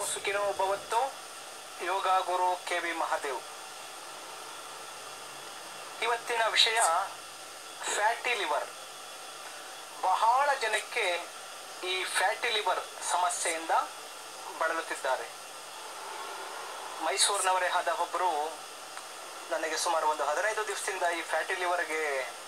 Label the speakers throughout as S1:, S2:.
S1: ಸುಖಿನೋ ಭವತ್ತು ಯೋಗ ಗುರು ಕೆ ವಿ ಮಹಾದೇವ್ ಇವತ್ತಿನ ವಿಷಯ ಫ್ಯಾಟಿ ಲಿವರ್ ಬಹಳ ಜನಕ್ಕೆ ಈ ಫ್ಯಾಟಿ ಲಿವರ್ ಸಮಸ್ಯೆಯಿಂದ ಬಳಲುತ್ತಿದ್ದಾರೆ ಮೈಸೂರಿನವರೇ ಆದ ಒಬ್ಬರು ನನಗೆ ಸುಮಾರು ಒಂದು ಹದಿನೈದು ದಿವಸದಿಂದ ಈ ಫ್ಯಾಟಿ ಲಿವರ್ಗೆ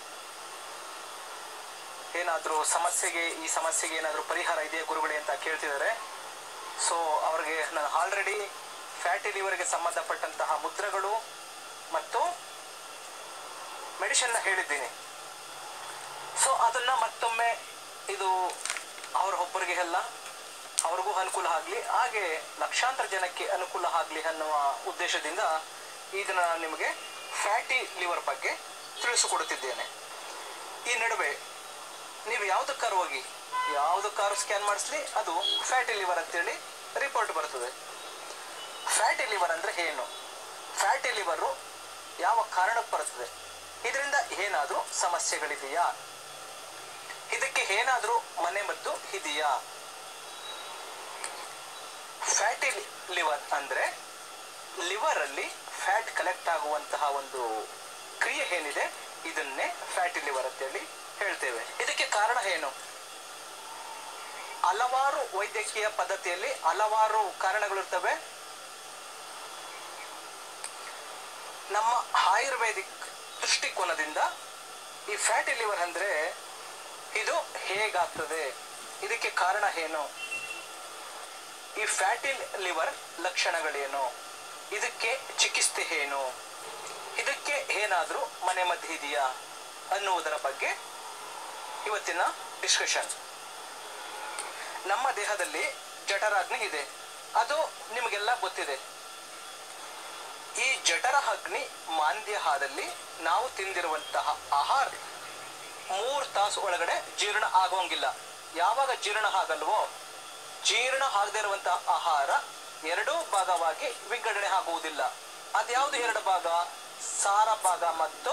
S1: ಏನಾದರೂ ಸಮಸ್ಯೆಗೆ ಈ ಸಮಸ್ಯೆಗೆ ಏನಾದರೂ ಪರಿಹಾರ ಇದೆಯಾ ಗುರುಗಳೇ ಅಂತ ಕೇಳ್ತಿದ್ದಾರೆ ಸೊ ಅವ್ರಿಗೆ ನಾನು ಆಲ್ರೆಡಿ ಫ್ಯಾಟಿ ಲಿವರ್ಗೆ ಸಂಬಂಧಪಟ್ಟಂತಹ ಮುದ್ರೆಗಳು ಮತ್ತು ಮೆಡಿಷನ್ನ ಹೇಳಿದ್ದೀನಿ ಸೊ ಅದನ್ನ ಮತ್ತೊಮ್ಮೆ ಇದು ಅವರ ಒಬ್ಬರಿಗೆ ಅಲ್ಲ ಅವ್ರಿಗೂ ಅನುಕೂಲ ಆಗಲಿ ಹಾಗೆ ಲಕ್ಷಾಂತರ ಜನಕ್ಕೆ ಅನುಕೂಲ ಆಗಲಿ ಅನ್ನುವ ಉದ್ದೇಶದಿಂದ ಇದನ್ನ ನಾನು ನಿಮಗೆ ಫ್ಯಾಟಿ ಲಿವರ್ ಬಗ್ಗೆ ತಿಳಿಸಿಕೊಡುತ್ತಿದ್ದೇನೆ ಈ ನಡುವೆ ನೀವು ಯಾವುದಕ್ಕಾರು ಹೋಗಿ ಯಾವುದಕ್ಕಾರು ಸ್ಕ್ಯಾನ್ ಮಾಡಿಸ್ಲಿ ಅದು ಫ್ಯಾಟಿ ಲಿವರ್ ಅಂತೇಳಿ ರಿಪೋರ್ಟ್ ಬರ್ತದೆ ಫ್ಯಾಟಿ ಲಿವರ್ ಅಂದ್ರೆ ಏನು ಫ್ಯಾಟಿ ಲಿವರು ಯಾವ ಕಾರಣಕ್ಕೆ ಬರುತ್ತದೆ ಇದರಿಂದ ಏನಾದರೂ ಸಮಸ್ಯೆಗಳಿದೆಯಾ ಇದಕ್ಕೆ ಏನಾದರೂ ಮನೆಮದ್ದು ಇದೆಯಾ ಫ್ಯಾಟಿ ಲಿವರ್ ಅಂದ್ರೆ ಲಿವರ್ ಅಲ್ಲಿ ಫ್ಯಾಟ್ ಕಲೆಕ್ಟ್ ಆಗುವಂತಹ ಒಂದು ಕ್ರಿಯೆ ಏನಿದೆ ಇದನ್ನೇ ಫ್ಯಾಟಿ ಲಿವರ್ ಅಂತೇಳಿ ಹೇಳ್ತೇವೆ ಇದಕ್ಕೆ ಕಾರಣ ಏನು ಹಲವಾರು ವೈದ್ಯಕೀಯ ಪದ್ಧತಿಯಲ್ಲಿ ಹಲವಾರು ಕಾರಣಗಳಿರ್ತವೆ ನಮ್ಮ ಆಯುರ್ವೇದಿಕ್ ದೃಷ್ಟಿಕೋನದಿಂದ ಈ ಫ್ಯಾಟಿ ಲಿವರ್ ಅಂದ್ರೆ ಇದು ಹೇಗಾಗ್ತದೆ ಇದಕ್ಕೆ ಕಾರಣ ಏನು ಈ ಫ್ಯಾಟಿ ಲಿವರ್ ಲಕ್ಷಣಗಳೇನು ಇದಕ್ಕೆ ಚಿಕಿತ್ಸೆ ಏನು ಇದಕ್ಕೆ ಏನಾದರೂ ಮನೆಮದ್ದು ಇದೆಯಾ ಅನ್ನುವುದರ ಬಗ್ಗೆ ಇವತ್ತಿನ ಡಿಸ್ಕಷನ್ ನಮ್ಮ ದೇಹದಲ್ಲಿ ಜಠರಾಗ್ನಿ ಇದೆ ಅದು ನಿಮಗೆಲ್ಲ ಗೊತ್ತಿದೆ ಈ ಜಠರ ಅಗ್ನಿ ಮಾಂದ್ಯ ಆದಲ್ಲಿ ನಾವು ತಿಂದಿರುವಂತಹ ಆಹಾರ ಮೂರು ತಾಸು ಒಳಗಡೆ ಜೀರ್ಣ ಆಗೋಂಗಿಲ್ಲ ಯಾವಾಗ ಜೀರ್ಣ ಆಗಲ್ವೋ ಜೀರ್ಣ ಆಗದೇ ಇರುವಂತಹ ಆಹಾರ ಎರಡೂ ಭಾಗವಾಗಿ ವಿಂಗಡಣೆ ಆಗುವುದಿಲ್ಲ ಅದ್ಯಾವುದು ಎರಡು ಭಾಗ ಸಾರ ಭಾಗ ಮತ್ತು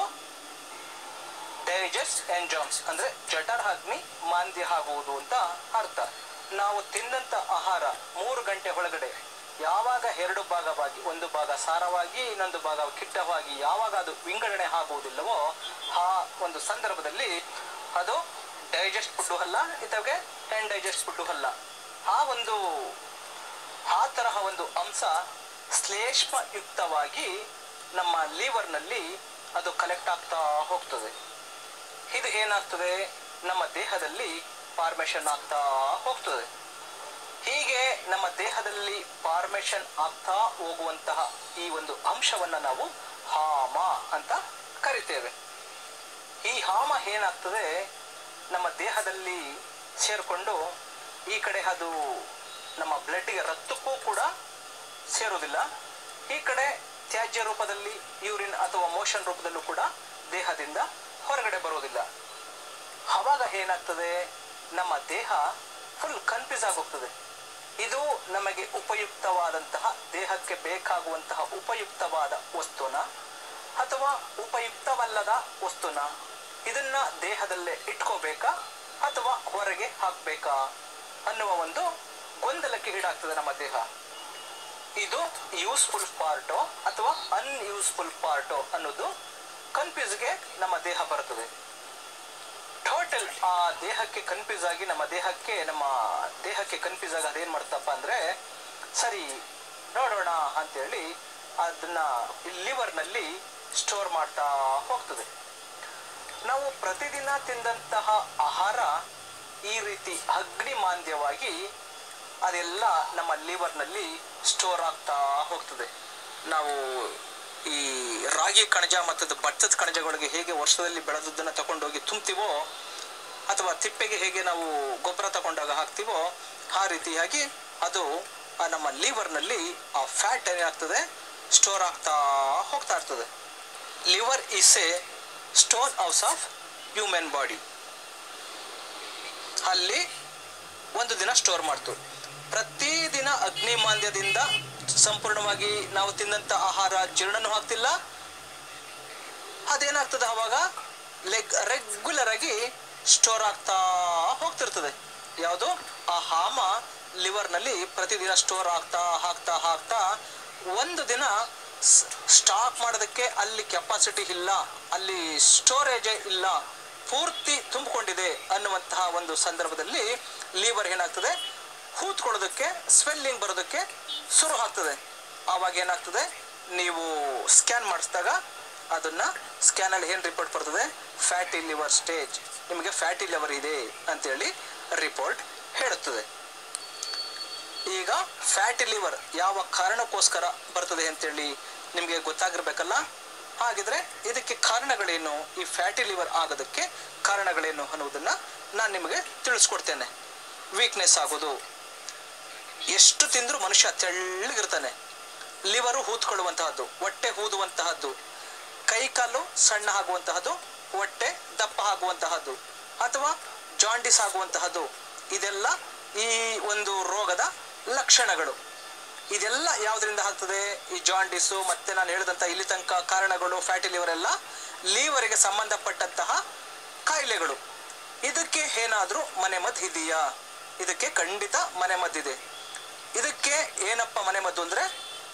S1: ಡೈಜೆಸ್ಟ್ ಎಂಜಾಮ್ಸ್ ಅಂದ್ರೆ ಜಠರ ಅಗ್ನಿ ಮಾಂದ್ಯ ಆಗುವುದು ಅಂತ ಅರ್ಥ ನಾವು ತಿಂದಂತ ಆಹಾರ ಮೂರು ಗಂಟೆ ಒಳಗಡೆ ಯಾವಾಗ ಎರಡು ಭಾಗವಾಗಿ ಒಂದು ಭಾಗ ಸಾರವಾಗಿ ಇನ್ನೊಂದು ಭಾಗ ಕಿಟ್ಟವಾಗಿ ಯಾವಾಗ ಅದು ವಿಂಗಡಣೆ ಆಗುವುದಿಲ್ಲವೋ ಆ ಒಂದು ಸಂದರ್ಭದಲ್ಲಿ ಅದು ಡೈಜೆಸ್ಟ್ ಫುಡ್ಡು ಅಲ್ಲ ಇದಾಗೆ ಡೈಜೆಸ್ಟ್ ಫುಡ್ಡು ಅಲ್ಲ ಆ ಒಂದು ಆ ತರಹ ಒಂದು ಅಂಶ ಶ್ಲೇಷ್ಮಯುಕ್ತವಾಗಿ ನಮ್ಮ ಲಿವರ್ನಲ್ಲಿ ಅದು ಕಲೆಕ್ಟ್ ಆಗ್ತಾ ಹೋಗ್ತದೆ ಇದು ಏನಾಗ್ತದೆ ನಮ್ಮ ದೇಹದಲ್ಲಿ ಫಾರ್ಮೇಷನ್ ಆಗ್ತಾ ಹೋಗ್ತದೆ ಹೀಗೆ ನಮ್ಮ ದೇಹದಲ್ಲಿ ಫಾರ್ಮೇಷನ್ ಆಗ್ತಾ ಹೋಗುವಂತಹ ಈ ಒಂದು ಅಂಶವನ್ನ ನಾವು ಹಾಮ ಅಂತ ಕರಿತೇವೆ ಈ ಹಾಮ ಏನಾಗ್ತದೆ ನಮ್ಮ ದೇಹದಲ್ಲಿ ಸೇರಿಕೊಂಡು ಈ ಕಡೆ ಅದು ನಮ್ಮ ಬ್ಲಡ್ಗೆ ರಕ್ತಕ್ಕೂ ಕೂಡ ಸೇರುವುದಿಲ್ಲ ಈ ಕಡೆ ತ್ಯಾಜ್ಯ ರೂಪದಲ್ಲಿ ಯೂರಿನ್ ಅಥವಾ ಮೋಷನ್ ರೂಪದಲ್ಲೂ ಕೂಡ ದೇಹದಿಂದ ಹೊರಗಡೆ ಬರುವುದಿಲ್ಲ ಅವಾಗ ಏನಾಗ್ತದೆ ನಮ್ಮ ದೇಹ ಫುಲ್ ಕನ್ಫ್ಯೂಸ್ ಆಗೋಗ್ತದೆ ಇದು ನಮಗೆ ಉಪಯುಕ್ತವಾದಂತಹ ದೇಹಕ್ಕೆ ಬೇಕಾಗುವಂತಹ ಉಪಯುಕ್ತವಾದ ವಸ್ತುನ ಅಥವಾ ಉಪಯುಕ್ತವಲ್ಲದ ವಸ್ತುನ ಇದನ್ನ ದೇಹದಲ್ಲೇ ಇಟ್ಕೋಬೇಕಾ ಅಥವಾ ಹೊರಗೆ ಹಾಕ್ಬೇಕಾ ಅನ್ನುವ ಒಂದು ಗೊಂದಲಕ್ಕೆ ಈಡಾಗ್ತದೆ ನಮ್ಮ ದೇಹ ಇದು ಯೂಸ್ಫುಲ್ ಪಾರ್ಟೋ ಅಥವಾ ಅನ್ಯೂಸ್ಫುಲ್ ಪಾರ್ಟೋ ಅನ್ನೋದು ಕನ್ಫ್ಯೂಸ್ಗೆ ನಮ್ಮ ದೇಹ ಬರುತ್ತದೆ ಟೋಟಲ್ ಆ ದೇಹಕ್ಕೆ ಕನ್ಫ್ಯೂಸ್ ಆಗಿ ನಮ್ಮ ದೇಹಕ್ಕೆ ನಮ್ಮ ದೇಹಕ್ಕೆ ಕನ್ಫ್ಯೂಸ್ ಆಗಿ ಅದೇನ್ ಮಾಡ್ತಪ್ಪ ಅಂದ್ರೆ ಸರಿ ನೋಡೋಣ ಅಂತೇಳಿ ಅದನ್ನ ಲಿವರ್ನಲ್ಲಿ ಸ್ಟೋರ್ ಮಾಡ್ತಾ ಹೋಗ್ತದೆ ನಾವು ಪ್ರತಿದಿನ ತಿಂದಂತಹ ಆಹಾರ ಈ ರೀತಿ ಅಗ್ನಿಮಾಂದ್ಯವಾಗಿ ಅದೆಲ್ಲ ನಮ್ಮ ಲಿವರ್ನಲ್ಲಿ ಸ್ಟೋರ್ ಆಗ್ತಾ ಹೋಗ್ತದೆ ನಾವು ಈ ರಾಗಿ ಕಣಜ ಮತ್ತು ಭತ್ತದ ಕಣಜಗಳಿಗೆ ಹೇಗೆ ವರ್ಷದಲ್ಲಿ ಬೆಳೆದದ್ದನ್ನು ತಗೊಂಡೋಗಿ ತುಂಬ್ತೀವೋ ಅಥವಾ ತಿಪ್ಪೆಗೆ ಹೇಗೆ ನಾವು ಗೊಬ್ಬರ ತಗೊಂಡಾಗ ಹಾಕ್ತೀವೋ ಆ ರೀತಿಯಾಗಿ ಅದು ಆ ನಮ್ಮ ಲಿವರ್ನಲ್ಲಿ ಆ ಫ್ಯಾಟ್ ಏನಾಗ್ತದೆ ಸ್ಟೋರ್ ಆಗ್ತಾ ಹೋಗ್ತಾ ಇರ್ತದೆ liver is a stone house of human body ಅಲ್ಲಿ ಒಂದು ದಿನ ಸ್ಟೋರ್ ಮಾಡ್ತು ಪ್ರತಿದಿನ ಅಗ್ನಿಮಾಂದ್ಯದಿಂದ ಸಂಪೂರ್ಣವಾಗಿ ನಾವು ತಿಂದಂತ ಆಹಾರ ಜೀರ್ಣನೂ ಆಗ್ತಿಲ್ಲ ಅದೇನಾಗ್ತದೆ ಅವಾಗ ಲೆಗ್ ರೆಗ್ಯುಲರ್ ಆಗಿ ಸ್ಟೋರ್ ಆಗ್ತಾ ಹೋಗ್ತಿರ್ತದೆ ಯಾವುದು ಆ ಹಾಮ ಲಿವರ್ನಲ್ಲಿ ಪ್ರತಿದಿನ ಸ್ಟೋರ್ ಆಗ್ತಾ ಆಗ್ತಾ ಆಗ್ತಾ ಒಂದು ದಿನ ಸ್ಟಾಕ್ ಮಾಡೋದಕ್ಕೆ ಅಲ್ಲಿ ಕೆಪಾಸಿಟಿ ಇಲ್ಲ ಅಲ್ಲಿ ಸ್ಟೋರೇಜೇ ಇಲ್ಲ ಪೂರ್ತಿ ತುಂಬಿಕೊಂಡಿದೆ ಅನ್ನುವಂತಹ ಒಂದು ಸಂದರ್ಭದಲ್ಲಿ ಲಿವರ್ ಏನಾಗ್ತದೆ ಹೂತ್ಕೊಳ್ಳೋದಕ್ಕೆ ಸ್ವೆಲ್ಲಿಂಗ್ ಬರೋದಕ್ಕೆ ಶುರು ಆಗ್ತದೆ ಆವಾಗ ಏನಾಗ್ತದೆ ನೀವು ಸ್ಕ್ಯಾನ್ ಮಾಡಿಸಿದಾಗ ಅದನ್ನ ಸ್ಕ್ಯಾನಲ್ಲಿ ಏನು ರಿಪೋರ್ಟ್ ಬರ್ತದೆ ಫ್ಯಾಟಿ ಲಿವರ್ ಸ್ಟೇಜ್ ನಿಮಗೆ ಫ್ಯಾಟಿ ಲಿವರ್ ಇದೆ ಅಂತೇಳಿ ರಿಪೋರ್ಟ್ ಹೇಳುತ್ತದೆ ಈಗ ಫ್ಯಾಟಿ ಲಿವರ್ ಯಾವ ಕಾರಣಕ್ಕೋಸ್ಕರ ಬರ್ತದೆ ಅಂತೇಳಿ ನಿಮಗೆ ಗೊತ್ತಾಗಿರ್ಬೇಕಲ್ಲ ಹಾಗಿದ್ರೆ ಇದಕ್ಕೆ ಕಾರಣಗಳೇನು ಈ ಫ್ಯಾಟಿ ಲಿವರ್ ಆಗೋದಕ್ಕೆ ಕಾರಣಗಳೇನು ಅನ್ನೋದನ್ನ ನಾನು ನಿಮಗೆ ತಿಳಿಸ್ಕೊಡ್ತೇನೆ ವೀಕ್ನೆಸ್ ಆಗೋದು ಎಷ್ಟು ತಿಂದರೂ ಮನುಷ್ಯ ತೆಳ್ಳಗಿರ್ತಾನೆ ಲಿವರು ಹೂತ್ಕೊಳ್ಳುವಂತಹದ್ದು ಹೊಟ್ಟೆ ಹೂದುವಂತಹದ್ದು ಕೈಕಾಲು ಸಣ್ಣ ಆಗುವಂತಹದ್ದು ಹೊಟ್ಟೆ ದಪ್ಪ ಆಗುವಂತಹದ್ದು ಅಥವಾ ಜಾಂಡಿಸ್ ಆಗುವಂತಹದ್ದು ಇದೆಲ್ಲ ಈ ಒಂದು ರೋಗದ ಲಕ್ಷಣಗಳು ಇದೆಲ್ಲ ಯಾವುದರಿಂದ ಆಗ್ತದೆ ಈ ಜಾಂಡಿಸು ಮತ್ತೆ ನಾನು ಹೇಳಿದಂಥ ಇಲ್ಲಿ ತನಕ ಕಾರಣಗಳು ಫ್ಯಾಟಿ ಲಿವರ್ ಎಲ್ಲ ಲಿವರಿಗೆ ಸಂಬಂಧಪಟ್ಟಂತಹ ಕಾಯಿಲೆಗಳು ಇದಕ್ಕೆ ಏನಾದರೂ ಮನೆಮದ್ದು ಇದೆಯಾ ಇದಕ್ಕೆ ಖಂಡಿತ ಮನೆಮದ್ದಿದೆ ಇದಕ್ಕೆ ಏನಪ್ಪ ಮನೆಮದ್ದು ಅಂದರೆ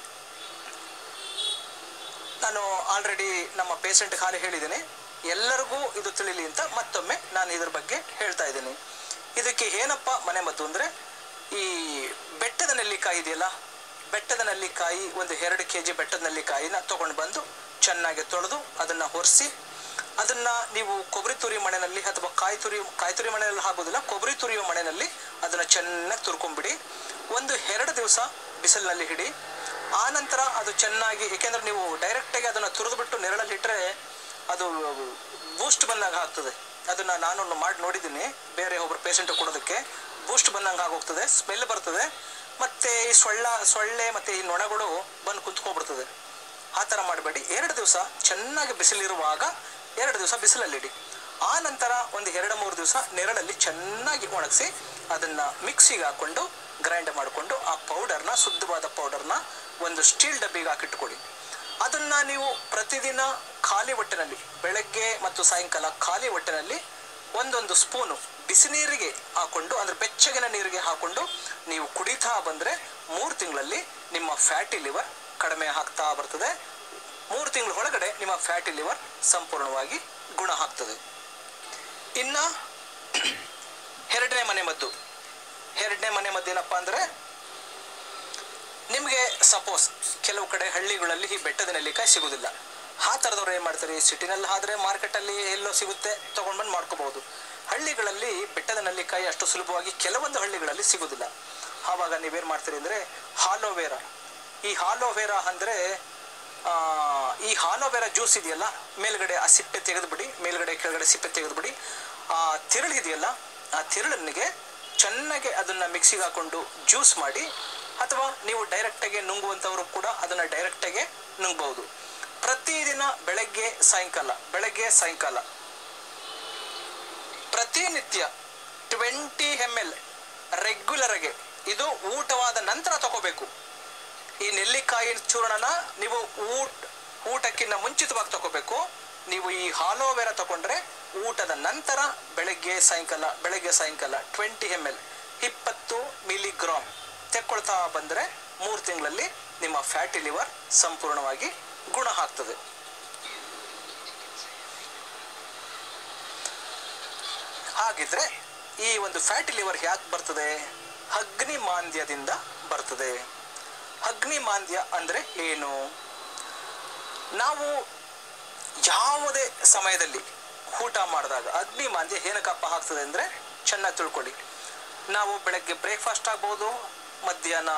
S1: ನಾನು ಆಲ್ರೆಡಿ ನಮ್ಮ ಪೇಷಂಟ್ ಖಾಲಿ ಹೇಳಿದ್ದೀನಿ ಎಲ್ಲರಿಗೂ ಇದು ತಿಳಿಲಿ ಅಂತ ಮತ್ತೊಮ್ಮೆ ನಾನು ಇದ್ರ ಬಗ್ಗೆ ಹೇಳ್ತಾ ಇದ್ದೀನಿ ಇದಕ್ಕೆ ಏನಪ್ಪ ಮನೆಮದ್ದು ಅಂದರೆ ಈ ಬೆಟ್ಟದ ನೆಲ್ಲಿಕಾಯಿ ಇದೆಯಲ್ಲ ಬೆಟ್ಟದ ನೆಲ್ಲಿಕಾಯಿ ಒಂದು ಎರಡು ಕೆ ಜಿ ಬೆಟ್ಟದ ನೆಲ್ಲಿಕಾಯಿನ ತೊಗೊಂಡು ಬಂದು ಚೆನ್ನಾಗಿ ತೊಳೆದು ಅದನ್ನು ಒರೆಸಿ ಅದನ್ನ ನೀವು ಕೊಬ್ಬರಿ ತುರಿ ಮಣೆನಲ್ಲಿ ಅಥವಾ ಕಾಯಿ ತುರಿ ಕಾಯಿ ತುರಿ ಮಣೆಯಲ್ಲಿ ಹಾಕೋದಿಲ್ಲ ಕೊಬ್ಬರಿ ತುರಿಯೋ ಮಣೆನಲ್ಲಿ ಅದನ್ನ ಚೆನ್ನಾಗಿ ತುರ್ಕೊಂಬಿಡಿ ಒಂದು ಎರಡು ದಿವಸ ಬಿಸಿಲಿನಲ್ಲಿ ಹಿಡಿ ಆ ನಂತರ ಅದು ಚೆನ್ನಾಗಿ ಏಕೆಂದ್ರೆ ನೀವು ಡೈರೆಕ್ಟಾಗಿ ಅದನ್ನು ತುರಿದ್ಬಿಟ್ಟು ನೆರಳಲ್ಲಿ ಇಟ್ಟರೆ ಅದು ಬೂಸ್ಟ್ ಬಂದಾಗ ಆಗ್ತದೆ ಅದನ್ನ ನಾನು ಮಾಡಿ ನೋಡಿದ್ದೀನಿ ಬೇರೆ ಒಬ್ಬರು ಪೇಷಂಟ್ ಕೊಡೋದಕ್ಕೆ ಬೂಸ್ಟ್ ಬಂದಂಗೆ ಆಗೋಗ್ತದೆ ಸ್ಮೆಲ್ ಬರ್ತದೆ ಮತ್ತೆ ಈ ಸೊಳ್ಳ ಸೊಳ್ಳೆ ಮತ್ತೆ ಈ ನೊಣಗಳು ಬಂದು ಕುಂತ್ಕೊಂಡ್ಬಿಡ್ತದೆ ಆ ಥರ ಮಾಡಬೇಡಿ ಎರಡು ದಿವಸ ಚೆನ್ನಾಗಿ ಬಿಸಿಲಿರುವಾಗ ಎರಡು ದಿವಸ ಬಿಸಿಲಲ್ಲಿಡಿ ಆ ನಂತರ ಒಂದು ಎರಡು ಮೂರು ದಿವಸ ನೆರಳಲ್ಲಿ ಚೆನ್ನಾಗಿ ಒಣಗಿಸಿ ಅದನ್ನ ಮಿಕ್ಸಿಗೆ ಹಾಕೊಂಡು ಗ್ರೈಂಡ್ ಮಾಡಿಕೊಂಡು ಆ ಪೌಡರ್ನ ಶುದ್ಧವಾದ ಪೌಡರ್ನ ಒಂದು ಸ್ಟೀಲ್ ಡಬ್ಬಿಗೆ ಹಾಕಿಟ್ಕೊಳ್ಳಿ ಅದನ್ನ ನೀವು ಪ್ರತಿದಿನ ಖಾಲಿ ಹೊಟ್ಟೆನಲ್ಲಿ ಬೆಳಗ್ಗೆ ಮತ್ತು ಸಾಯಂಕಾಲ ಖಾಲಿ ಹೊಟ್ಟೆನಲ್ಲಿ ಒಂದೊಂದು ಸ್ಪೂನು ಬಿಸಿ ನೀರಿಗೆ ಹಾಕೊಂಡು ಅಂದ್ರೆ ಬೆಚ್ಚಗಿನ ನೀರಿಗೆ ಹಾಕೊಂಡು ನೀವು ಕುಡಿತಾ ಬಂದ್ರೆ ಮೂರು ತಿಂಗಳಲ್ಲಿ ನಿಮ್ಮ ಫ್ಯಾಟಿ ಲಿವರ್ ಕಡಿಮೆ ಆಗ್ತಾ ಬರ್ತದೆ ಮೂರು ತಿಂಗಳ ಒಳಗಡೆ ನಿಮ್ಮ ಫ್ಯಾಟಿ ಲಿವರ್ ಸಂಪೂರ್ಣವಾಗಿ ಗುಣ ಆಗ್ತದೆ ಇನ್ನ ಎರಡನೇ ಮನೆ ಮದ್ದು ಎರಡನೇ ಮನೆ ಮದ್ದು ಏನಪ್ಪ ಅಂದ್ರೆ ನಿಮಗೆ ಸಪೋಸ್ ಕೆಲವು ಕಡೆ ಹಳ್ಳಿಗಳಲ್ಲಿ ಈ ಬೆಟ್ಟದ ನೆಲ್ಲಿಕಾಯಿ ಸಿಗುದಿಲ್ಲ ಆ ಥರದವ್ರು ಏನು ಮಾಡ್ತಾರೆ ಸಿಟಿನಲ್ಲಿ ಆದ್ರೆ ಮಾರ್ಕೆಟಲ್ಲಿ ಎಲ್ಲೋ ಸಿಗುತ್ತೆ ತಗೊಂಡು ಬಂದು ಮಾಡ್ಕೋಬಹುದು ಹಳ್ಳಿಗಳಲ್ಲಿ ಬೆಟ್ಟದ ನೆಲ್ಲಿಕಾಯಿ ಅಷ್ಟು ಸುಲಭವಾಗಿ ಕೆಲವೊಂದು ಹಳ್ಳಿಗಳಲ್ಲಿ ಸಿಗುದಿಲ್ಲ ಆವಾಗ ನೀವೇನು ಮಾಡ್ತೀರಿ ಅಂದರೆ ಹಾಲೋವೇರಾ ಈ ಹಾಲೋವೇರಾ ಅಂದರೆ ಈ ಹಾಲೋವೇರಾ ಜ್ಯೂಸ್ ಇದೆಯಲ್ಲ ಮೇಲ್ಗಡೆ ಆ ಸಿಪ್ಪೆ ತೆಗೆದುಬಿಡಿ ಮೇಲ್ಗಡೆ ಕೆಳಗಡೆ ಸಿಪ್ಪೆ ತೆಗೆದುಬಿಡಿ ಆ ತಿರುಳು ಇದೆಯಲ್ಲ ಆ ತಿರುಳನ್ನಿಗೆ ಚೆನ್ನಾಗಿ ಅದನ್ನ ಮಿಕ್ಸಿಗೆ ಹಾಕೊಂಡು ಜ್ಯೂಸ್ ಮಾಡಿ ಅಥವಾ ನೀವು ಡೈರೆಕ್ಟಾಗಿ ನುಂಗುವಂಥವರು ಕೂಡ ಅದನ್ನ ಡೈರೆಕ್ಟಾಗಿ ನುಂಗಬಹುದು ಪ್ರತಿದಿನ ಬೆಳಗ್ಗೆ ಸಾಯಂಕಾಲ ಬೆಳಗ್ಗೆ ಸಾಯಂಕಾಲ ಪ್ರತಿನಿತ್ಯ ಟ್ವೆಂಟಿ ಎಮ್ ಎಲ್ ರೆಗ್ಯುಲರ್ ಆಗಿ ಇದು ಊಟವಾದ ನಂತರ ತಗೋಬೇಕು ಈ ನೆಲ್ಲಿಕಾಯಿ ಚೂರ್ಣನ ನೀವು ಊಟ ಊಟಕ್ಕಿಂತ ಮುಂಚಿತವಾಗಿ ತಗೋಬೇಕು ನೀವು ಈ ಹಾಲೋವೆರಾ ತಗೊಂಡ್ರೆ ಊಟದ ನಂತರ ಬೆಳಗ್ಗೆ ಸಾಯಂಕಾಲ ಬೆಳಗ್ಗೆ ಸಾಯಂಕಾಲ ಟ್ವೆಂಟಿ ಎಮ್ ಎಲ್ ಇಪ್ಪತ್ತು ಮಿಲಿಗ್ರಾಮ್ ತೆಕ್ಕೊಳ್ತಾ ಬಂದರೆ ಮೂರು ತಿಂಗಳಲ್ಲಿ ನಿಮ್ಮ ಫ್ಯಾಟಿ ಲಿವರ್ ಸಂಪೂರ್ಣವಾಗಿ ಗುಣ ಆಗ್ತದೆ ಹಾಗಿದ್ರೆ ಈ ಒಂದು ಫ್ಯಾಟಿ ಲಿವರ್ ಯಾಕೆ ಬರ್ತದೆ ಅಗ್ನಿ ಮಾಂದ್ಯದಿಂದ ಬರ್ತದೆ ಅಗ್ನಿ ಮಾಂದ್ಯ ಅಂದ್ರೆ ಏನು ನಾವು ಯಾವುದೇ ಸಮಯದಲ್ಲಿ ಊಟ ಮಾಡಿದಾಗ ಅಗ್ನಿ ಮಾಂದ್ಯ ಏನಕ್ಕಪ್ಪ ಆಗ್ತದೆ ಅಂದ್ರೆ ಚೆನ್ನಾಗಿ ತಿಳ್ಕೊಳ್ಳಿ ನಾವು ಬೆಳಗ್ಗೆ ಬ್ರೇಕ್ಫಾಸ್ಟ್ ಆಗ್ಬೋದು ಮಧ್ಯಾಹ್ನ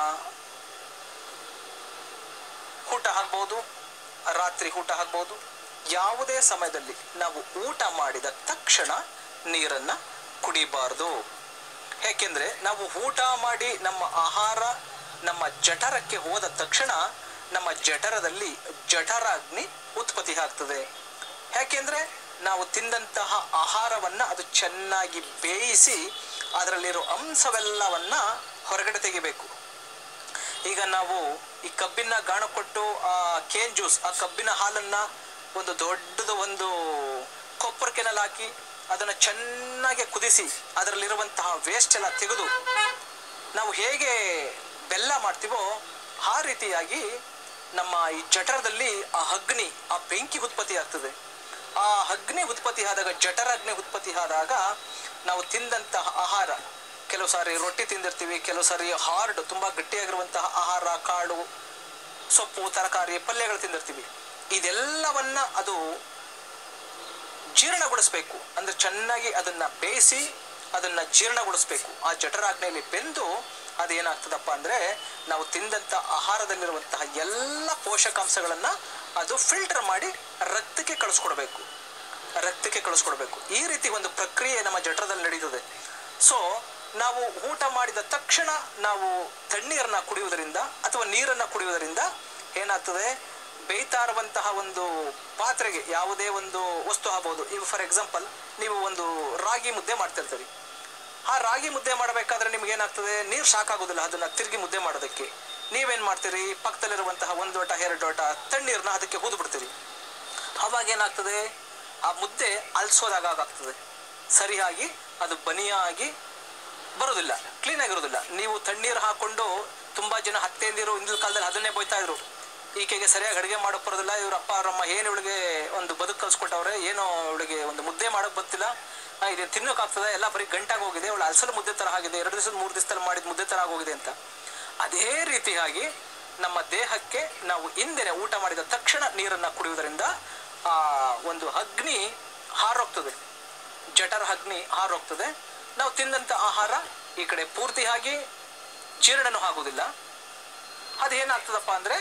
S1: ಊಟ ಆಗ್ಬೋದು ರಾತ್ರಿ ಊಟ ಆಗ್ಬೋದು ಯಾವುದೇ ಸಮಯದಲ್ಲಿ ನಾವು ಊಟ ಮಾಡಿದ ತಕ್ಷಣ ನೀರನ್ನ ಕುಡಿಬಾರ್ದು ಯಾಕೆಂದ್ರೆ ನಾವು ಊಟ ಮಾಡಿ ನಮ್ಮ ಆಹಾರ ನಮ್ಮ ಜಠರಕ್ಕೆ ಹೋದ ತಕ್ಷಣ ನಮ್ಮ ಜಠರದಲ್ಲಿ ಜಠರಾಗ್ನಿ ಉತ್ಪತ್ತಿ ಆಗ್ತದೆ ಯಾಕೆಂದ್ರೆ ನಾವು ತಿಂದಂತಹ ಆಹಾರವನ್ನ ಅದು ಚೆನ್ನಾಗಿ ಬೇಯಿಸಿ ಅದರಲ್ಲಿರೋ ಅಂಶವೆಲ್ಲವನ್ನ ಹೊರಗಡೆ ತೆಗಿಬೇಕು ಈಗ ನಾವು ಈ ಕಬ್ಬಿನ ಗಾಣ ಕೊಟ್ಟು ಆ ಕೇನ್ ಜ್ಯೂಸ್ ಆ ಕಬ್ಬಿನ ಹಾಲನ್ನ ಒಂದು ದೊಡ್ಡದು ಒಂದು ಕೊಪ್ಪರ್ ಕೆನಲ್ಲಿ ಹಾಕಿ ಅದನ್ನ ಚೆನ್ನಾಗಿ ಕುದಿಸಿ ಅದರಲ್ಲಿರುವಂತಹ ವೇಸ್ಟ್ ಎಲ್ಲ ತೆಗೆದು ನಾವು ಹೇಗೆ ಬೆಲ್ಲ ಮಾಡ್ತೀವೋ ಆ ರೀತಿಯಾಗಿ ನಮ್ಮ ಈ ಜಠರದಲ್ಲಿ ಆ ಅಗ್ನಿ ಆ ಬೆಂಕಿ ಉತ್ಪತ್ತಿ ಆಗ್ತದೆ ಆ ಅಗ್ನಿ ಉತ್ಪತ್ತಿ ಆದಾಗ ಜಠರ ಅಗ್ನಿ ಉತ್ಪತ್ತಿ ಆದಾಗ ನಾವು ತಿಂದಂತಹ ಆಹಾರ ಕೆಲವು ಸಾರಿ ರೊಟ್ಟಿ ತಿಂದಿರ್ತೀವಿ ಕೆಲವು ಸಾರಿ ಹಾರ್ಡ್ ತುಂಬ ಗಟ್ಟಿಯಾಗಿರುವಂತಹ ಆಹಾರ ಕಾಳು ಸೊಪ್ಪು ತರಕಾರಿ ಪಲ್ಯಗಳು ತಿಂದಿರ್ತೀವಿ ಇದೆಲ್ಲವನ್ನ ಅದು ಜೀರ್ಣಗೊಳಿಸ್ಬೇಕು ಅಂದ್ರೆ ಚೆನ್ನಾಗಿ ಅದನ್ನ ಬೇಯಿಸಿ ಅದನ್ನ ಜೀರ್ಣಗೊಳಿಸ್ಬೇಕು ಆ ಜಠರಾಗ್ನೆಯಲ್ಲಿ ಬೆಂದು ಅದೇನಾಗ್ತದಪ್ಪ ಅಂದ್ರೆ ನಾವು ತಿಂದಂತ ಆಹಾರದಲ್ಲಿರುವಂತಹ ಎಲ್ಲ ಪೋಷಕಾಂಶಗಳನ್ನ ಅದು ಫಿಲ್ಟರ್ ಮಾಡಿ ರಕ್ತಕ್ಕೆ ಕಳಿಸ್ಕೊಡ್ಬೇಕು ರಕ್ತಕ್ಕೆ ಕಳಿಸ್ಕೊಡ್ಬೇಕು ಈ ರೀತಿ ಒಂದು ಪ್ರಕ್ರಿಯೆ ನಮ್ಮ ಜಠರದಲ್ಲಿ ನಡೀತದೆ ಸೊ ನಾವು ಊಟ ಮಾಡಿದ ತಕ್ಷಣ ನಾವು ತಣ್ಣೀರನ್ನ ಕುಡಿಯುವುದರಿಂದ ಅಥವಾ ನೀರನ್ನ ಕುಡಿಯುವುದರಿಂದ ಏನಾಗ್ತದೆ ಬೇಯ್ತಾ ಇರುವಂತಹ ಒಂದು ಪಾತ್ರೆಗೆ ಯಾವುದೇ ಒಂದು ವಸ್ತು ಆಗ್ಬೋದು ಈಗ ಫಾರ್ ಎಕ್ಸಾಂಪಲ್ ನೀವು ಒಂದು ರಾಗಿ ಮುದ್ದೆ ಮಾಡ್ತಿರ್ತೀರಿ ಆ ರಾಗಿ ಮುದ್ದೆ ಮಾಡಬೇಕಾದ್ರೆ ನಿಮ್ಗೆ ಏನಾಗ್ತದೆ ನೀರು ಸಾಕಾಗೋದಿಲ್ಲ ಅದನ್ನ ತಿರುಗಿ ಮುದ್ದೆ ಮಾಡೋದಕ್ಕೆ ನೀವೇನ್ ಮಾಡ್ತೀರಿ ಪಕ್ಕದಲ್ಲಿರುವಂತಹ ಒಂದು ಲೋಟ ಎರಡು ಲೋಟ ತಣ್ಣೀರನ್ನ ಅದಕ್ಕೆ ಹೂದು ಬಿಡ್ತೀರಿ ಅವಾಗ ಏನಾಗ್ತದೆ ಆ ಮುದ್ದೆ ಅಲ್ಸೋದಾಗ ಆಗ್ತದೆ ಸರಿಯಾಗಿ ಅದು ಬನಿಯಾಗಿ ಬರೋದಿಲ್ಲ ಕ್ಲೀನ್ ಆಗಿರೋದಿಲ್ಲ ನೀವು ತಣ್ಣೀರು ಹಾಕೊಂಡು ತುಂಬಾ ಜನ ಹತ್ತೆಂದಿರು ಹಿಂದಿನ ಕಾಲದಲ್ಲಿ ಅದನ್ನೇ ಬೈತಾ ಇದ್ರು ಈಕೆಗೆ ಸರಿಯಾಗಿ ಅಡುಗೆ ಮಾಡೋಕ್ ಬರೋದಿಲ್ಲ ಇವ್ರ ಅಪ್ಪ ಅವರಮ್ಮ ಏನು ಇವಳಿಗೆ ಒಂದು ಬದುಕು ಕಲ್ಸ್ಕೊಟ್ಟವ್ರೆ ಏನೋ ಇವಳಿಗೆ ಒಂದು ಮುದ್ದೆ ಮಾಡೋಕ್ ಗೊತ್ತಿಲ್ಲ ಆ, ಇದು ತಿನ್ನೋಕ್ಕಾಗ್ತದೆ ಎಲ್ಲ ಬರೀ ಗಂಟಾಗಿ ಹೋಗಿದೆ ಅವಳು ಅಲ್ಸಲು ಮುದ್ದೆ ತರ ಆಗಿದೆ ಎರಡು ದಿವಸದ ಮೂರು ದಿವಸದಲ್ಲಿ ಮಾಡಿದ ಮುದ್ದೆ ತರ ಆಗೋಗಿದೆ ಅಂತ ಅದೇ ರೀತಿಯಾಗಿ ನಮ್ಮ ದೇಹಕ್ಕೆ ನಾವು ಹಿಂದೆನೆ ಊಟ ಮಾಡಿದ ತಕ್ಷಣ ನೀರನ್ನ ಕುಡಿಯುವುದರಿಂದ ಆ ಒಂದು ಅಗ್ನಿ ಹಾರೋಗ್ತದೆ ಜಠರ ಅಗ್ನಿ ಹಾರೋಗ್ತದೆ ನಾವು ತಿಂದಂತ ಆಹಾರ ಈ ಕಡೆ ಪೂರ್ತಿಯಾಗಿ ಜೀರ್ಣನೂ ಆಗುವುದಿಲ್ಲ ಅದೇನಾಗ್ತದಪ್ಪ ಅಂದ್ರೆ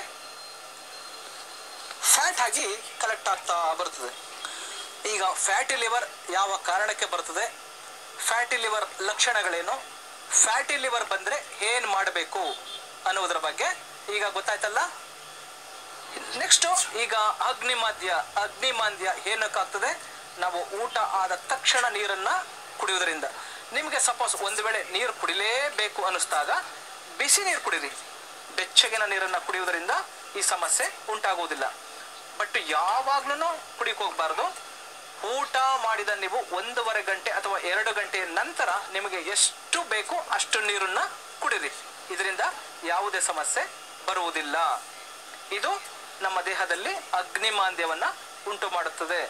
S1: ಫ್ಯಾಟ್ ಆಗಿ ಕಲೆಕ್ಟ್ ಆಗ್ತಾ ಬರ್ತದೆ ಈಗ ಫ್ಯಾಟಿ ಲಿವರ್ ಯಾವ ಕಾರಣಕ್ಕೆ ಬರ್ತದೆ ಫ್ಯಾಟಿ ಲಿವರ್ ಲಕ್ಷಣಗಳೇನು ಫ್ಯಾಟಿ ಲಿವರ್ ಬಂದ್ರೆ ಏನ್ ಮಾಡಬೇಕು ಅನ್ನೋದ್ರ ಬಗ್ಗೆ ಈಗ ಗೊತ್ತಾಯ್ತಲ್ಲ ನೆಕ್ಸ್ಟ್ ಈಗ ಅಗ್ನಿಮಾದ್ಯ ಅಗ್ನಿಮಾಂದ್ಯ ಏನಕ್ಕಾಗ್ತದೆ ನಾವು ಊಟ ಆದ ತಕ್ಷಣ ನೀರನ್ನ ಕುಡಿಯೋದ್ರಿಂದ ನಿಮಗೆ ಸಪೋಸ್ ಒಂದು ವೇಳೆ ನೀರು ಕುಡಿಲೇಬೇಕು ಅನ್ನಿಸ್ದಾಗ ಬಿಸಿ ನೀರು ಕುಡೀರಿ ಬೆಚ್ಚಗಿನ ನೀರನ್ನ ಕುಡಿಯೋದ್ರಿಂದ ಈ ಸಮಸ್ಯೆ ಉಂಟಾಗುವುದಿಲ್ಲ ಬಟ್ ಯಾವಾಗ್ಲೂ ಕುಡಿಕ್ ಹೋಗ್ಬಾರ್ದು ಊಟ ಮಾಡಿದ ನೀವು ಒಂದೂವರೆ ಗಂಟೆ ಅಥವಾ ಎರಡು ಗಂಟೆಯ ನಂತರ ನಿಮಗೆ ಎಷ್ಟು ಬೇಕು ಅಷ್ಟು ನೀರನ್ನ ಕುಡಿರಿ ಇದರಿಂದ ಯಾವುದೇ ಸಮಸ್ಯೆ ಬರುವುದಿಲ್ಲ ಇದು ನಮ್ಮ ದೇಹದಲ್ಲಿ ಅಗ್ನಿಮಾಂದ್ಯವನ್ನ ಉಂಟು ಮಾಡುತ್ತದೆ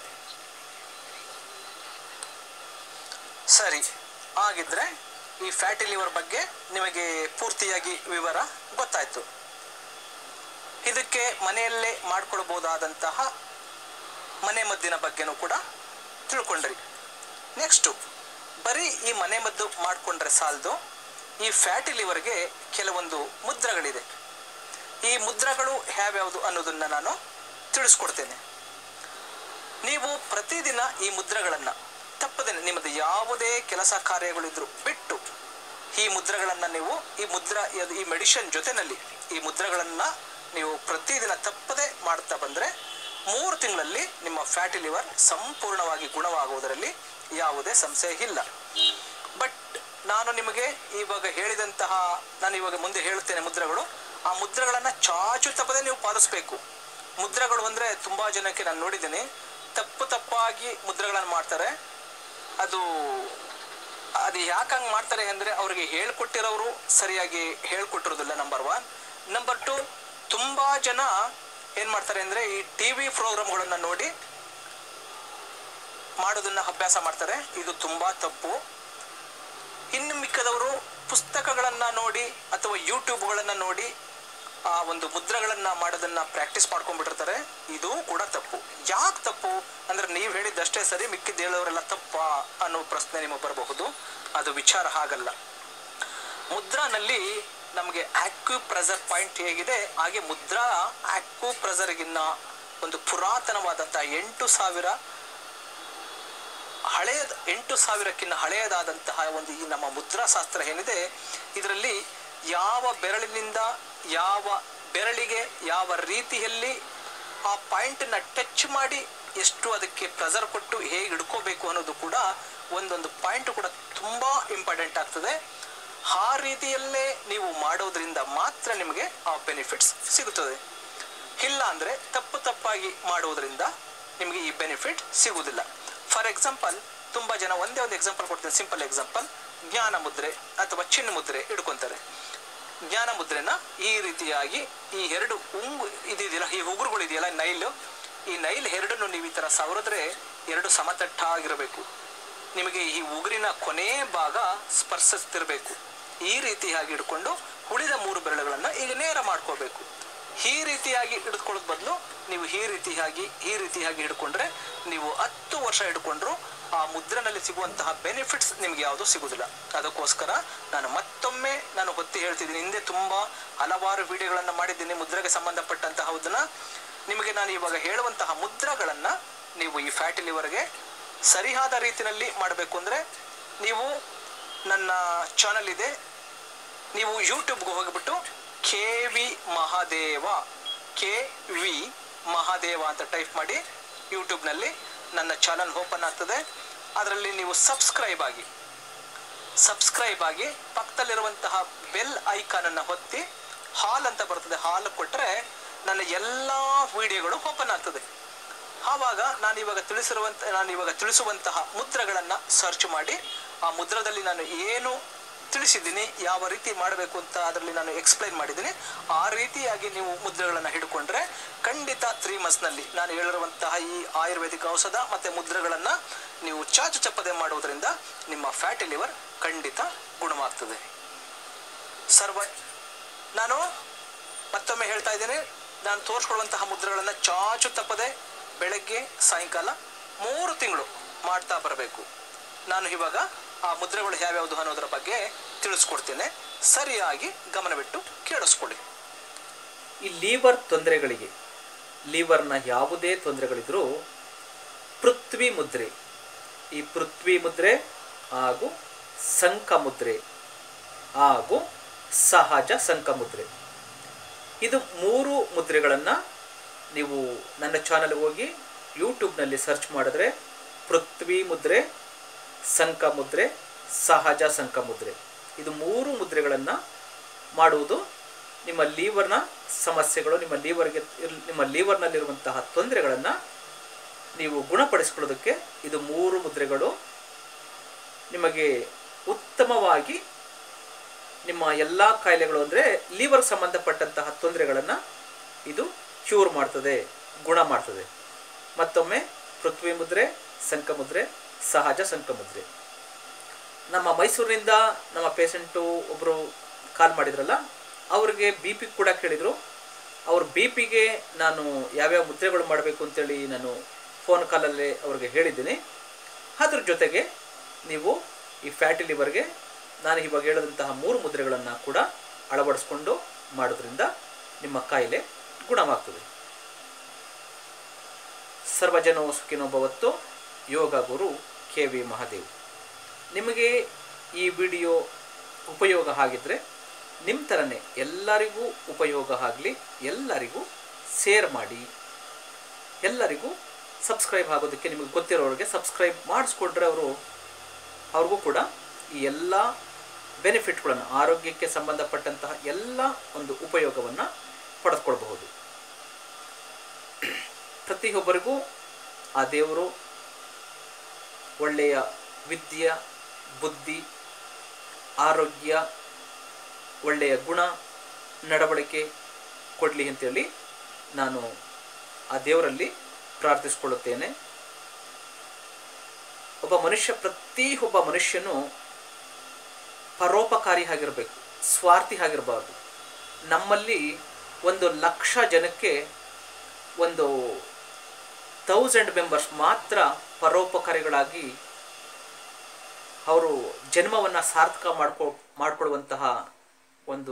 S1: ಸರಿ ಹಾಗಿದ್ರೆ ಈ ಫ್ಯಾಟಿ ಲಿವರ್ ಬಗ್ಗೆ ನಿಮಗೆ ಪೂರ್ತಿಯಾಗಿ ವಿವರ ಗೊತ್ತಾಯ್ತು ಇದಕ್ಕೆ ಮನೆಯಲ್ಲೇ ಮಾಡ್ಕೊಳ್ಬಹುದಾದಂತಹ ಮನೆ ಮದ್ದಿನ ಬಗ್ಗೆನೂ ಕೂಡ ತಿಳ್ಕೊಂಡ್ರಿ ನೆಕ್ಸ್ಟು ಬರೀ ಈ ಮನೆ ಮದ್ದು ಮಾಡಿಕೊಂಡ್ರೆ ಸಾಲದು ಈ ಫ್ಯಾಟಿ ಲಿವರ್ಗೆ ಕೆಲವೊಂದು ಮುದ್ರಗಳಿದೆ ಈ ಮುದ್ರಗಳು ಯಾವ್ಯಾವುದು ಅನ್ನೋದನ್ನ ನಾನು ತಿಳಿಸ್ಕೊಡ್ತೇನೆ ನೀವು ಪ್ರತಿದಿನ ಈ ಮುದ್ರಗಳನ್ನು ತಪ್ಪದೇನೆ ನಿಮ್ಮದು ಯಾವುದೇ ಕೆಲಸ ಕಾರ್ಯಗಳಿದ್ರು ಬಿಟ್ಟು ಈ ಮುದ್ರಗಳನ್ನು ನೀವು ಈ ಮುದ್ರಾ ಇದು- ಈ ಮೆಡಿಷನ್ ಜೊತೆನಲ್ಲಿ ಈ ಮುದ್ರಗಳನ್ನು ನೀವು ಪ್ರತಿದಿನ ತಪ್ಪದೆ ಮಾಡ್ತಾ ಬಂದರೆ ಮೂರು ತಿಂಗಳಲ್ಲಿ ನಿಮ್ಮ ಫ್ಯಾಟಿ ಲಿವರ್ ಸಂಪೂರ್ಣವಾಗಿ ಗುಣವಾಗುವುದರಲ್ಲಿ ಯಾವುದೇ ಸಂಶಯ ಇಲ್ಲ ಬಟ್ ನಾನು ನಿಮಗೆ ಇವಾಗ ಹೇಳಿದಂತಹ ನಾನು ಇವಾಗ ಮುಂದೆ ಹೇಳುತ್ತೇನೆ ಮುದ್ರೆಗಳು ಆ ಮುದ್ರೆಗಳನ್ನು ಚಾಚು ತಪ್ಪದೆ ನೀವು ಪಾಲಿಸಬೇಕು ಮುದ್ರೆಗಳು ಅಂದರೆ ತುಂಬ ಜನಕ್ಕೆ ನಾನು ನೋಡಿದ್ದೀನಿ ತಪ್ಪು ತಪ್ಪಾಗಿ ಮುದ್ರೆಗಳನ್ನು ಮಾಡ್ತಾರೆ ಅದು ಅದು ಯಾಕೆ ಹಂಗೆ ಮಾಡ್ತಾರೆ ಅಂದರೆ ಅವ್ರಿಗೆ ಹೇಳ್ಕೊಟ್ಟಿರೋರು ಸರಿಯಾಗಿ ಹೇಳ್ಕೊಟ್ಟಿರೋದಿಲ್ಲ ನಂಬರ್ ಒನ್ ನಂಬರ್ ಟು ತುಂಬ ಜನ ಏನು ಮಾಡ್ತಾರೆ ಅಂದರೆ ಈ ಟಿ ವಿ ಪ್ರೋಗ್ರಾಮ್ಗಳನ್ನು ನೋಡಿ ಮಾಡೋದನ್ನ ಅಭ್ಯಾಸ ಮಾಡ್ತಾರೆ ಇದು ತುಂಬ ತಪ್ಪು ಇನ್ನು ಮಿಕ್ಕದವರು ಪುಸ್ತಕಗಳನ್ನು ನೋಡಿ ಅಥವಾ ಯೂಟ್ಯೂಬ್ಗಳನ್ನು ನೋಡಿ ಆ ಒಂದು ಮುದ್ರೆಗಳನ್ನು ಮಾಡೋದನ್ನ ಪ್ರಾಕ್ಟೀಸ್ ಮಾಡ್ಕೊಂಡ್ಬಿಟ್ಟಿರ್ತಾರೆ ಇದು ಕೂಡ ತಪ್ಪು ಯಾಕೆ ತಪ್ಪು ಅಂದ್ರೆ ನೀವು ಹೇಳಿದ್ದಷ್ಟೇ ಸರಿ ಮಿಕ್ಕಿದ್ದು ಹೇಳೋರೆಲ್ಲ ತಪ್ಪ ಅನ್ನೋ ಪ್ರಶ್ನೆ ನಿಮಗೆ ಬರಬಹುದು ಅದು ವಿಚಾರ ಹಾಗಲ್ಲ ಮುದ್ರಾನಲ್ಲಿ ನಮಗೆ ಆಕ್ಯೂ ಪ್ರೆಸರ್ ಪಾಯಿಂಟ್ ಹೇಗಿದೆ ಹಾಗೆ ಮುದ್ರಾ ಆಕ್ಯೂ ಪ್ರೆಸರ್ಗಿನ್ನ ಒಂದು ಪುರಾತನವಾದಂಥ ಎಂಟು ಸಾವಿರ ಹಳೆಯ ಎಂಟು ಸಾವಿರಕ್ಕಿಂತ ಹಳೆಯದಾದಂತಹ ಒಂದು ಈ ನಮ್ಮ ಮುದ್ರಾಶಾಸ್ತ್ರ ಏನಿದೆ ಇದರಲ್ಲಿ ಯಾವ ಬೆರಳಿನಿಂದ ಯಾವ ಬೆರಳಿಗೆ ಯಾವ ರೀತಿಯಲ್ಲಿ ಆ ಪಾಯಿಂಟನ್ನ ಟಚ್ ಮಾಡಿ ಎಷ್ಟು ಅದಕ್ಕೆ ಪ್ರೆಸರ್ ಕೊಟ್ಟು ಹೇಗೆ ಹಿಡ್ಕೋಬೇಕು ಅನ್ನೋದು ಕೂಡ ಒಂದೊಂದು ಪಾಯಿಂಟ್ ಕೂಡ ತುಂಬ ಇಂಪಾರ್ಟೆಂಟ್ ಆಗ್ತದೆ ಆ ರೀತಿಯಲ್ಲೇ ನೀವು ಮಾಡೋದ್ರಿಂದ ಮಾತ್ರ ನಿಮಗೆ ಆ ಬೆನಿಫಿಟ್ಸ್ ಸಿಗುತ್ತದೆ ಇಲ್ಲ ಅಂದರೆ ತಪ್ಪು ತಪ್ಪಾಗಿ ಮಾಡುವುದರಿಂದ ನಿಮಗೆ ಈ ಬೆನಿಫಿಟ್ ಸಿಗುವುದಿಲ್ಲ ಫಾರ್ ಎಕ್ಸಾಂಪಲ್ ತುಂಬ ಜನ ಒಂದೇ ಒಂದು ಎಕ್ಸಾಂಪಲ್ ಕೊಡ್ತೀನಿ ಸಿಂಪಲ್ ಎಕ್ಸಾಂಪಲ್ ಜ್ಞಾನ ಮುದ್ರೆ ಅಥವಾ ಚಿನ್ನ ಮುದ್ರೆ ಹಿಡ್ಕೊಂತಾರೆ ಜ್ಞಾನ ಮುದ್ರೆನ ಈ ರೀತಿಯಾಗಿ ಈ ಎರಡು ಉಂಗು ಇದೆಯಲ್ಲ ಈ ಉಗುರುಗಳು ಇದೆಯಲ್ಲ ನೈಲ್ ಈ ನೈಲ್ ಎರಡನ್ನು ನೀವು ಈ ಥರ ಸವರಿದ್ರೆ ಎರಡು ಸಮತಟ್ಟಾಗಿರಬೇಕು ನಿಮಗೆ ಈ ಉಗುರಿನ ಕೊನೆ ಭಾಗ ಸ್ಪರ್ಶಿಸ್ತಿರಬೇಕು ಈ ರೀತಿಯಾಗಿ ಹಿಡ್ಕೊಂಡು ಉಳಿದ ಮೂರು ಬೆರಳುಗಳನ್ನು ಈಗ ನೇರ ಮಾಡ್ಕೋಬೇಕು ಈ ರೀತಿಯಾಗಿ ಹಿಡಿದುಕೊಳ್ಳೋದ್ ಬದಲು ನೀವು ಈ ರೀತಿಯಾಗಿ ಈ ರೀತಿಯಾಗಿ ಹಿಡ್ಕೊಂಡ್ರೆ ನೀವು ಹತ್ತು ವರ್ಷ ಹಿಡ್ಕೊಂಡ್ರು ಆ ಮುದ್ರೆನಲ್ಲಿ ಸಿಗುವಂತಹ ಬೆನಿಫಿಟ್ಸ್ ನಿಮ್ಗೆ ಯಾವುದು ಸಿಗುದಿಲ್ಲ ಅದಕ್ಕೋಸ್ಕರ ನಾನು ಮತ್ತೊಮ್ಮೆ ನಾನು ಒತ್ತಿ ಹೇಳ್ತಿದ್ದೀನಿ ಹಿಂದೆ ತುಂಬಾ ಹಲವಾರು ವಿಡಿಯೋಗಳನ್ನು ಮಾಡಿದ್ದೀನಿ ಮುದ್ರೆಗೆ ಸಂಬಂಧಪಟ್ಟಂತಹದನ್ನ ನಿಮಗೆ ನಾನು ಇವಾಗ ಹೇಳುವಂತಹ ಮುದ್ರಗಳನ್ನ ನೀವು ಈ ಫ್ಯಾಟಿ ಲಿವರ್ಗೆ ಸರಿಯಾದ ರೀತಿಯಲ್ಲಿ ಮಾಡಬೇಕು ಅಂದ್ರೆ ನೀವು ನನ್ನ ಚಾನಲ್ ಇದೆ ನೀವು ಯೂಟ್ಯೂಬ್ಗೆ ಹೋಗಿಬಿಟ್ಟು K V Mahadeva K V Mahadeva ಅಂತ ಟೈಪ್ ಮಾಡಿ ಯೂಟ್ಯೂಬ್ನಲ್ಲಿ ನನ್ನ ಚಾನಲ್ ಓಪನ್ ಆಗ್ತದೆ ಅದರಲ್ಲಿ ನೀವು ಸಬ್ಸ್ಕ್ರೈಬ್ ಆಗಿ ಸಬ್ಸ್ಕ್ರೈಬ್ ಆಗಿ ಪಕ್ಕದಲ್ಲಿರುವಂತಹ ಬೆಲ್ ಐಕಾನನ್ನು ಒತ್ತಿ ಹಾಲ್ ಅಂತ ಬರ್ತದೆ ಹಾಲ್ ಕೊಟ್ಟರೆ ನನ್ನ ಎಲ್ಲ ವಿಡಿಯೋಗಳು ಓಪನ್ ಆಗ್ತದೆ ಆವಾಗ ನಾನು ಇವಾಗ ತಿಳಿಸಿರುವಂತ ನಾನು ಇವಾಗ ತಿಳಿಸುವಂತಹ ಮುದ್ರೆಗಳನ್ನು ಸರ್ಚ್ ಮಾಡಿ ಆ ಮುದ್ರದಲ್ಲಿ ನಾನು ಏನು ತಿಳಿಸಿದ್ದೀನಿ ಯಾವ ರೀತಿ ಮಾಡಬೇಕು ಅಂತ ಅದರಲ್ಲಿ ನಾನು ಎಕ್ಸ್ಪ್ಲೈನ್ ಮಾಡಿದ್ದೀನಿ ಆ ರೀತಿಯಾಗಿ ನೀವು ಮುದ್ರೆಗಳನ್ನು ಹಿಡ್ಕೊಂಡ್ರೆ ಖಂಡಿತ ತ್ರೀ ಮಂತ್ಸ್ನಲ್ಲಿ ನಾನು ಹೇಳಿರುವಂತಹ ಈ ಆಯುರ್ವೇದಿಕ್ ಔಷಧ ಮತ್ತು ಮುದ್ರೆಗಳನ್ನು ನೀವು ಚಾಚು ಚಪ್ಪದೆ ಮಾಡುವುದರಿಂದ ನಿಮ್ಮ ಫ್ಯಾಟಿ ಲಿವರ್ ಖಂಡಿತ ಗುಣವಾಗ್ತದೆ ಸರ್ವ ನಾನು ಮತ್ತೊಮ್ಮೆ ಹೇಳ್ತಾ ಇದ್ದೇನೆ ನಾನು ತೋರಿಸ್ಕೊಡುವಂತಹ ಮುದ್ರೆಗಳನ್ನು ಚಾಚು ತಪ್ಪದೆ ಬೆಳಗ್ಗೆ ಸಾಯಂಕಾಲ ಮೂರು ತಿಂಗಳು ಮಾಡ್ತಾ ಬರಬೇಕು ನಾನು ಇವಾಗ ಆ ಮುದ್ರೆಗಳು ಯಾವ್ಯಾವುದು ಅನ್ನೋದರ ಬಗ್ಗೆ ತಿಳಿಸ್ಕೊಡ್ತೇನೆ ಸರಿಯಾಗಿ ಗಮನವಿಟ್ಟು ಕೇಳಿಸ್ಕೊಳ್ಳಿ
S2: ಈ ಲೀವರ್ ತೊಂದರೆಗಳಿಗೆ ಲೀವರ್ನ ಯಾವುದೇ ತೊಂದರೆಗಳಿದ್ರೂ ಪೃಥ್ವಿ ಮುದ್ರೆ ಈ ಪೃಥ್ವಿ ಮುದ್ರೆ ಹಾಗೂ ಸಂಕ ಮುದ್ರೆ ಹಾಗೂ ಸಹಜ ಸಂಕ ಮುದ್ರೆ ಇದು ಮೂರು ಮುದ್ರೆಗಳನ್ನು ನೀವು ನನ್ನ ಚಾನಲ್ ಹೋಗಿ ಯೂಟ್ಯೂಬ್ನಲ್ಲಿ ಸರ್ಚ್ ಮಾಡಿದ್ರೆ ಪೃಥ್ವಿ ಮುದ್ರೆ ಸಂಕ ಮುದ್ರೆ ಸಹಜ ಸಂಕ ಮುದ್ರೆ ಇದು ಮೂರು ಮುದ್ರೆಗಳನ್ನು ಮಾಡುವುದು ನಿಮ್ಮ ಲೀವರ್ನ ಸಮಸ್ಯೆಗಳು ನಿಮ್ಮ ಲೀವರ್ಗೆ ಇರ್- ನಿಮ್ಮ ಲೀವರ್ನಲ್ಲಿರುವಂತಹ ತೊಂದರೆಗಳನ್ನು ನೀವು ಗುಣಪಡಿಸ್ಕೊಳ್ಳೋದಕ್ಕೆ ಇದು ಮೂರು ಮುದ್ರೆಗಳು ನಿಮಗೆ ಉತ್ತಮವಾಗಿ ನಿಮ್ಮ ಎಲ್ಲ ಕಾಯಿಲೆಗಳು ಅಂದರೆ ಲೀವರ್ ಸಂಬಂಧಪಟ್ಟಂತಹ ತೊಂದರೆಗಳನ್ನು ಇದು ಕ್ಯೂರ್ ಮಾಡ್ತದೆ ಗುಣ ಮಾಡ್ತದೆ ಮತ್ತೊಮ್ಮೆ ಪೃಥ್ವಿ ಮುದ್ರೆ ಸಂಕ ಮುದ್ರೆ ಸಹಜ ಸಂಕ ಮುದ್ರೆ ನಮ್ಮ ಮೈಸೂರಿನಿಂದ ನಮ್ಮ ಪೇಷಂಟು ಒಬ್ಬರು ಕಾಲ್ ಮಾಡಿದ್ರಲ್ಲ ಅವ್ರಿಗೆ ಬಿ ಪಿ ಕೂಡ ಕೇಳಿದರು ಅವ್ರ ಬಿ ಪಿಗೆ ನಾನು ಯಾವ್ಯಾವ ಮುದ್ರೆಗಳು ಮಾಡಬೇಕು ಅಂತೇಳಿ ನಾನು ಫೋನ್ ಕಾಲಲ್ಲೇ ಅವ್ರಿಗೆ ಹೇಳಿದ್ದೀನಿ ಅದ್ರ ಜೊತೆಗೆ ನೀವು ಈ ಫ್ಯಾಟಿ ಲಿವರ್ಗೆ ನಾನು ಇವಾಗ ಹೇಳಿದಂತಹ ಮೂರು ಮುದ್ರೆಗಳನ್ನು ಕೂಡ ಅಳವಡಿಸ್ಕೊಂಡು ಮಾಡೋದ್ರಿಂದ ನಿಮ್ಮ ಕಾಯಿಲೆ ಗುಣವಾಗ್ತದೆ ಸರ್ವಜನೋ ಸುಖಿನೋ ಭವತ್ತು ಯೋಗ ಗುರು ಕೆ ವಿ ಮಹಾದೇವ್ ನಿಮಗೆ ಈ ವಿಡಿಯೋ ಉಪಯೋಗ ಆಗಿದ್ದರೆ ನಿಮ್ಮ ಥರನೇ ಎಲ್ಲರಿಗೂ ಉಪಯೋಗ ಆಗಲಿ ಎಲ್ಲರಿಗೂ ಶೇರ್ ಮಾಡಿ ಎಲ್ಲರಿಗೂ ಸಬ್ಸ್ಕ್ರೈಬ್ ಆಗೋದಕ್ಕೆ ನಿಮಗೆ ಗೊತ್ತಿರೋರಿಗೆ ಸಬ್ಸ್ಕ್ರೈಬ್ ಮಾಡಿಸ್ಕೊಂಡ್ರೆ ಅವರು ಅವ್ರಿಗೂ ಕೂಡ ಈ ಎಲ್ಲ ಬೆನಿಫಿಟ್ಗಳನ್ನು ಆರೋಗ್ಯಕ್ಕೆ ಸಂಬಂಧಪಟ್ಟಂತಹ ಎಲ್ಲ ಒಂದು ಉಪಯೋಗವನ್ನು ಪಡೆದುಕೊಳ್ಬಹುದು ಪ್ರತಿಯೊಬ್ಬರಿಗೂ ಆ ದೇವರು ಒಳ್ಳೆಯ ವಿದ್ಯೆ ಬುದ್ಧಿ ಆರೋಗ್ಯ ಒಳ್ಳೆಯ ಗುಣ ನಡವಳಿಕೆ ಕೊಡಲಿ ಅಂತೇಳಿ ನಾನು ಆ ದೇವರಲ್ಲಿ ಪ್ರಾರ್ಥಿಸಿಕೊಳ್ಳುತ್ತೇನೆ ಒಬ್ಬ ಮನುಷ್ಯ ಪ್ರತಿ ಒಬ್ಬ ಮನುಷ್ಯನು ಪರೋಪಕಾರಿ ಆಗಿರಬೇಕು ಸ್ವಾರ್ಥಿ ಆಗಿರಬಾರ್ದು ನಮ್ಮಲ್ಲಿ ಒಂದು ಲಕ್ಷ ಜನಕ್ಕೆ ಒಂದು ತೌಸಂಡ್ ಮೆಂಬರ್ಸ್ ಮಾತ್ರ ಪರೋಪಕಾರಿಗಳಾಗಿ ಅವರು ಜನ್ಮವನ್ನು ಸಾರ್ಥಕ ಮಾಡ್ಕೊ ಮಾಡ್ಕೊಳ್ಳುವಂತಹ ಒಂದು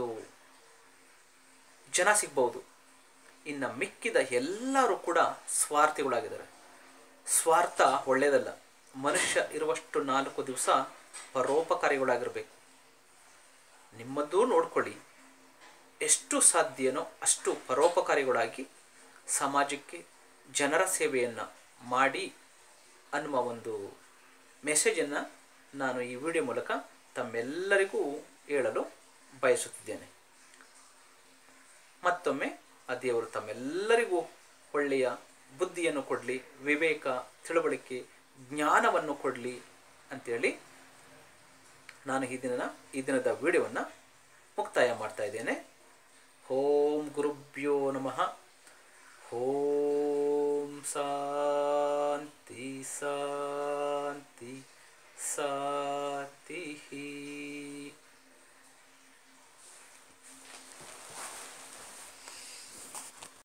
S2: ಜನ ಸಿಗ್ಬೋದು ಇನ್ನು ಮಿಕ್ಕಿದ ಎಲ್ಲರೂ ಕೂಡ ಸ್ವಾರ್ಥಿಗಳಾಗಿದ್ದಾರೆ ಸ್ವಾರ್ಥ ಒಳ್ಳೆಯದಲ್ಲ ಮನುಷ್ಯ ಇರುವಷ್ಟು ನಾಲ್ಕು ದಿವಸ ಪರೋಪಕಾರಿಗಳಾಗಿರಬೇಕು ನಿಮ್ಮದ್ದೂ ನೋಡ್ಕೊಳ್ಳಿ ಎಷ್ಟು ಸಾಧ್ಯನೋ ಅಷ್ಟು ಪರೋಪಕಾರಿಗಳಾಗಿ ಸಮಾಜಕ್ಕೆ ಜನರ ಸೇವೆಯನ್ನು ಮಾಡಿ ಅನ್ನುವ ಒಂದು ಮೆಸೇಜನ್ನು ನಾನು ಈ ವಿಡಿಯೋ ಮೂಲಕ ತಮ್ಮೆಲ್ಲರಿಗೂ ಹೇಳಲು ಬಯಸುತ್ತಿದ್ದೇನೆ ಮತ್ತೊಮ್ಮೆ ಆ ದೇವರು ತಮ್ಮೆಲ್ಲರಿಗೂ ಒಳ್ಳೆಯ ಬುದ್ಧಿಯನ್ನು ಕೊಡಲಿ ವಿವೇಕ ತಿಳುವಳಿಕೆ ಜ್ಞಾನವನ್ನು ಕೊಡಲಿ ಅಂತೇಳಿ ನಾನು ಈ ದಿನ ಈ ದಿನದ ವಿಡಿಯೋವನ್ನು ಮುಕ್ತಾಯ ಮಾಡ್ತಾ ಇದ್ದೇನೆ ಓಂ ಗುರುಭ್ಯೋ ನಮಃ ಓಂ ಶಾಂತಿ ಶಾಂತಿ ಶಾಂತಿ